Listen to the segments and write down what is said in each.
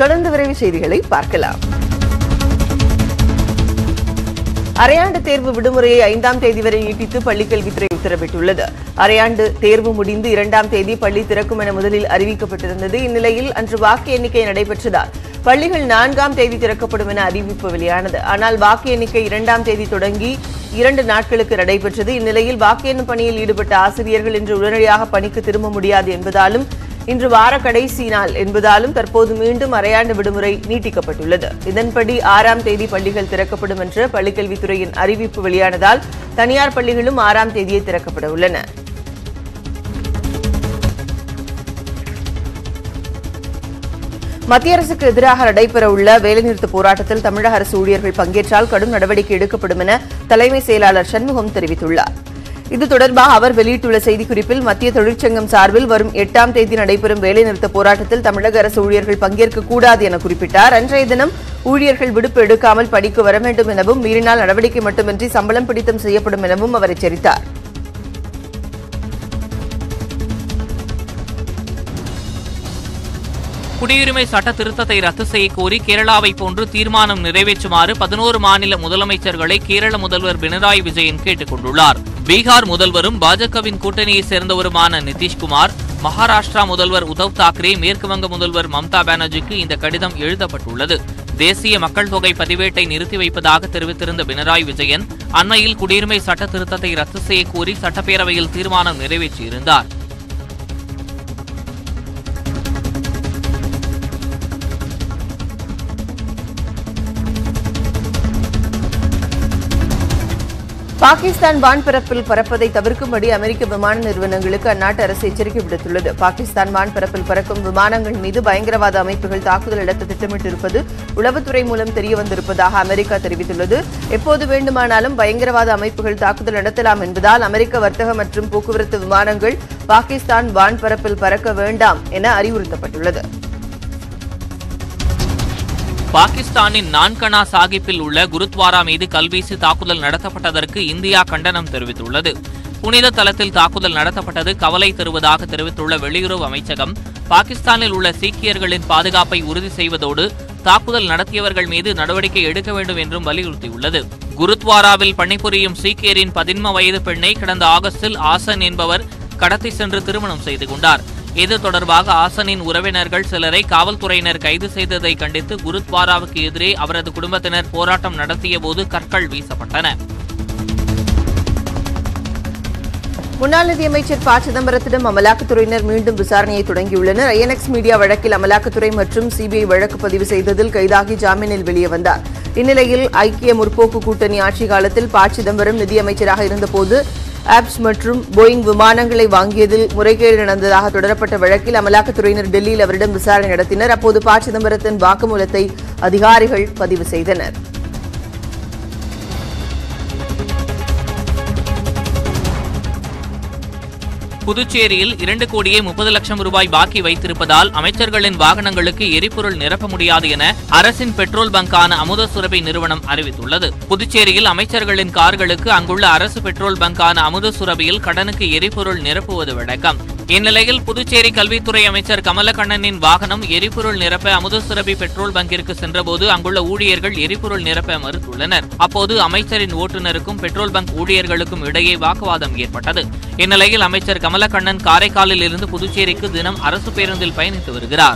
தொடர்ந்து விரைவு செய்திகளை பார்க்கலாம் அரையாண்டு தேர்வு விடுமுறையை ஐந்தாம் தேதி வரை நீட்டித்து பள்ளிக்கல்வித்துறை உத்தரவிட்டுள்ளது அரையாண்டு தேர்வு முடிந்து இரண்டாம் தேதி பள்ளி திறக்கும் என முதலில் அறிவிக்கப்பட்டிருந்தது இந்நிலையில் அன்று வாக்கு எண்ணிக்கை நடைபெற்றதால் பள்ளிகள் நான்காம் தேதி திறக்கப்படும் என அறிவிப்பு வெளியானது ஆனால் வாக்கு எண்ணிக்கை இரண்டாம் தேதி தொடங்கி இரண்டு நாட்களுக்கு நடைபெற்றது இந்நிலையில் வாக்கு எண்ணும் பணியில் ஈடுபட்ட ஆசிரியர்கள் இன்று உடனடியாக பணிக்கு திரும்ப முடியாது என்பதாலும் இன்று வார கடைசி நாள் என்பதாலும் தற்போது மீண்டும் அரையாண்டு விடுமுறை நீட்டிக்கப்பட்டுள்ளது இதன்படி ஆறாம் தேதி பள்ளிகள் திறக்கப்படும் என்ற பள்ளிக்கல்வித்துறையின் அறிவிப்பு வெளியானதால் தனியார் பள்ளிகளும் ஆறாம் தேதியே திறக்கப்பட உள்ளன மத்திய அரசுக்கு எதிராக நடைபெறவுள்ள வேலைநிறுத்த போராட்டத்தில் தமிழக அரசு ஊழியர்கள் பங்கேற்றால் கடும் நடவடிக்கை எடுக்கப்படும் என தலைமை செயலாளர் சண்முகம் தெரிவித்துள்ளார் இது தொடர்பாக அவர் வெளியிட்டுள்ள செய்திக்குறிப்பில் மத்திய தொழிற்சங்கம் சார்பில் வரும் எட்டாம் தேதி நடைபெறும் வேலைநிறுத்த போராட்டத்தில் தமிழக அரசு ஊழியர்கள் பங்கேற்க கூடாது என குறிப்பிட்டார் அன்றைய தினம் ஊழியர்கள் விடுப்பு எடுக்காமல் பணிக்கு வர வேண்டும் எனவும் மீறினால் நடவடிக்கை மட்டுமின்றி சம்பளம் பிடித்தம் செய்யப்படும் எனவும் அவர் எச்சரித்தார் குடியுரிமை சட்ட திருத்தத்தை ரத்து செய்ய கோரி கேரளாவை போன்று தீர்மானம் நிறைவேற்றுமாறு பதினோரு மாநில முதலமைச்சர்களை கேரள முதல்வர் பினராயி விஜயன் கேட்டுக் கொண்டுள்ளார் பீகார் முதல்வரும் பாஜகவின் கூட்டணியைச் சேர்ந்தவருமான நிதிஷ்குமார் மகாராஷ்டிரா முதல்வர் உத்தவ் தாக்கரே மேற்கு வங்க முதல்வர் மம்தா பானர்ஜிக்கு இந்த கடிதம் எழுதப்பட்டுள்ளது தேசிய மக்கள் தொகை பதிவேட்டை நிறுத்தி வைப்பதாக தெரிவித்திருந்த பினராயி விஜயன் அண்மையில் குடியுரிமை சட்ட திருத்தத்தை ரத்து செய்ய கோரி சட்டப்பேரவையில் தீர்மானம் நிறைவேற்றியிருந்தார் பாகிஸ்தான் வான்பரப்பில் பறப்பதை தவிர்க்கும்படி அமெரிக்க விமான நிறுவனங்களுக்கு அந்நாட்டு அரசு எச்சரிக்கை விடுத்துள்ளது பாகிஸ்தான் வான்பரப்பில் பறக்கும் விமானங்கள் மீது பயங்கரவாத அமைப்புகள் தாக்குதல் நடத்த திட்டமிட்டிருப்பது உளவுத்துறை மூலம் தெரியவந்திருப்பதாக அமெரிக்கா தெரிவித்துள்ளது எப்போது வேண்டுமானாலும் பயங்கரவாத அமைப்புகள் தாக்குதல் நடத்தலாம் என்பதால் அமெரிக்க வர்த்தக மற்றும் போக்குவரத்து விமானங்கள் பாகிஸ்தான் வான்பரப்பில் பறக்க வேண்டாம் என அறிவுறுத்தப்பட்டுள்ளது பாகிஸ்தானின் நான்கனா சாகிப்பில் உள்ள குருத்வாரா மீது கல்வீசி தாக்குதல் நடத்தப்பட்டதற்கு இந்தியா கண்டனம் தெரிவித்துள்ளது புனித தலத்தில் தாக்குதல் நடத்தப்பட்டது கவலை தருவதாக தெரிவித்துள்ள வெளியுறவு அமைச்சகம் பாகிஸ்தானில் உள்ள சீக்கியர்களின் பாதுகாப்பை உறுதி செய்வதோடு தாக்குதல் நடத்தியவர்கள் மீது நடவடிக்கை எடுக்க வேண்டும் என்றும் வலியுறுத்தியுள்ளது குருத்வாராவில் பணிபுரியும் சீக்கியரின் பதின்ம வயது பெண்ணை கடந்த ஆகஸ்டில் ஆசன் என்பவர் கடத்தி சென்று திருமணம் செய்து கொண்டார் இது தொடர்பாக ஆசனின் உறவினர்கள் சிலரை காவல்துறையினர் கைது செய்ததை கண்டித்து குருத்வாராவுக்கு எதிரே அவரது குடும்பத்தினர் போராட்டம் நடத்திய போது கற்கள் வீசப்பட்டன முன்னாள் நிதியமைச்சர் ப சிதம்பரத்திடம் அமலாக்கத்துறையினர் மீண்டும் விசாரணையை தொடங்கியுள்ளனர் ஐஎன்எக்ஸ் மீடியா வழக்கில் அமலாக்கத்துறை மற்றும் சிபிஐ வழக்கு பதிவு செய்ததில் கைதாகி ஜாமீனில் வெளியே வந்தார் இந்நிலையில் ஐக்கிய முற்போக்கு கூட்டணி ஆட்சி காலத்தில் ப சிதம்பரம் நிதியமைச்சராக இருந்தபோது ஆப்ஸ் மற்றும் போயிங் விமானங்களை வாங்கியதில் முறைகேடு நடந்ததாக தொடரப்பட்ட வழக்கில் அமலாக்கத்துறையினர் டெல்லியில் அவரிடம் விசாரணை நடத்தினர் அப்போது ப சிதம்பரத்தின் வாக்குமூலத்தை அதிகாரிகள் பதிவு செய்தனர் புதுச்சேரியில் இரண்டு கோடியே முப்பது லட்சம் ரூபாய் பாக்கி வைத்திருப்பதால் அமைச்சர்களின் வாகனங்களுக்கு எரிபொருள் நிரப்ப முடியாது என அரசின் பெட்ரோல் பங்கான அமுத சுரபி நிறுவனம் அறிவித்துள்ளது புதுச்சேரியில் அமைச்சர்களின் கார்களுக்கு அங்குள்ள அரசு பெட்ரோல் பங்கான அமுத சுரபியில் கடனுக்கு எரிபொருள் நிரப்புவது வழக்கம் இந்நிலையில் புதுச்சேரி கல்வித்துறை அமைச்சர் கமலக்கண்ணனின் வாகனம் எரிபொருள் நிரப்ப அமுத சுரபி பெட்ரோல் பங்கிற்கு சென்றபோது அங்குள்ள ஊழியர்கள் எரிபொருள் நிரப்ப மறுத்துள்ளனர் அப்போது அமைச்சரின் ஓட்டுநருக்கும் பெட்ரோல் பங்க் ஊழியர்களுக்கும் இடையே வாக்குவாதம் ஏற்பட்டது இந்நிலையில் அமைச்சர் கமலக்கண்ணன் காரைக்காலில் இருந்து புதுச்சேரிக்கு தினம் அரசு பேருந்தில் பயணித்து வருகிறார்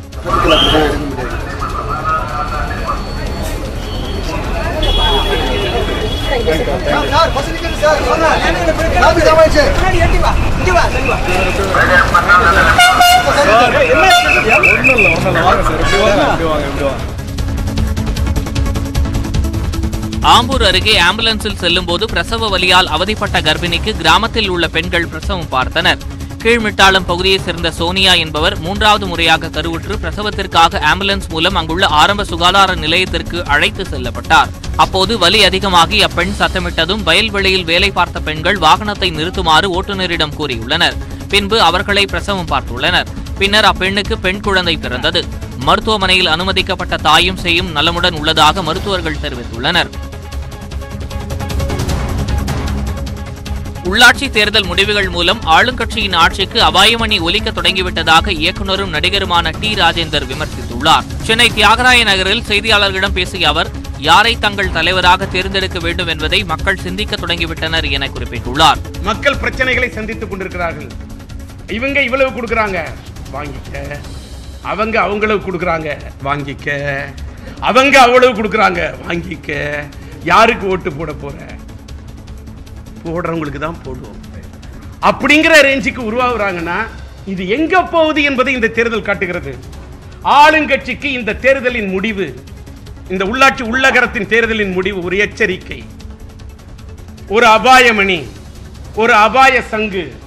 ஆம்பூர் அருகே ஆம்புலன்ஸில் செல்லும்போது பிரசவ வலியால் அவதிப்பட்ட கர்ப்பிணிக்கு கிராமத்தில் உள்ள பெண்கள் பிரசவம் பார்த்தனர் கீழ்மிட்டாளம் பகுதியைச் சேர்ந்த சோனியா என்பவர் மூன்றாவது முறையாக கருவுற்று பிரசவத்திற்காக ஆம்புலன்ஸ் மூலம் அங்குள்ள ஆரம்ப சுகாதார நிலையத்திற்கு அழைத்து செல்லப்பட்டார் அப்போது வலி அதிகமாகி அப்பெண் சத்தமிட்டதும் வயல்வெளியில் வேலை பார்த்த பெண்கள் வாகனத்தை நிறுத்துமாறு ஓட்டுநரிடம் கூறியுள்ளனர் பின்பு அவர்களை பிரசவம் பார்த்துள்ளனர் பின்னர் அப்பெண்ணுக்கு பெண் குழந்தை பிறந்தது மருத்துவமனையில் அனுமதிக்கப்பட்ட தாயும் செய்யும் நலமுடன் உள்ளதாக மருத்துவர்கள் தெரிவித்துள்ளனர் உள்ளாட்சி தேர்தல் முடிவுகள் மூலம் ஆளுங்கட்சியின் ஆட்சிக்கு அபாயமணி ஒலிக்க தொடங்கிவிட்டதாக இயக்குனரும் நடிகருமான டி ராஜேந்தர் விமர்சித்துள்ளார் குறிப்பிட்டுள்ளார் சென்னை தியாகராய நகரில் செய்தியாளர்களிடம் பேசிய அவர் யாரை தங்கள் தலைவராக தேர்ந்தெடுக்க வேண்டும் என்பதை மக்கள் சிந்திக்க தொடங்கிவிட்டனர் என குறிப்பிட்டுள்ளார் மக்கள் பிரச்சனைகளை சந்தித்துக் கொண்டிருக்கிறார்கள் இவங்க இவ்வளவு கொடுக்குறாங்க வாங்கிக்க அவங்க அவங்களவு கொடுக்குறாங்க வாங்கிக்க அவங்க அவ்வளவு கொடுக்குறாங்க வாங்கிக்க யாருக்கு ஓட்டு போட போற போடுறவங்களுக்கு தான் போடுவோம் அப்படிங்கிற ரேஞ்சுக்கு உருவாகுறாங்கன்னா இது எங்க போகுது என்பதை இந்த தேர்தல் காட்டுகிறது ஆளுங்கட்சிக்கு இந்த தேர்தலின் முடிவு இந்த உள்ளாட்சி உள்ளகரத்தின் தேர்தலின் முடிவு ஒரு எச்சரிக்கை ஒரு அபாயமணி ஒரு அபாய சங்கு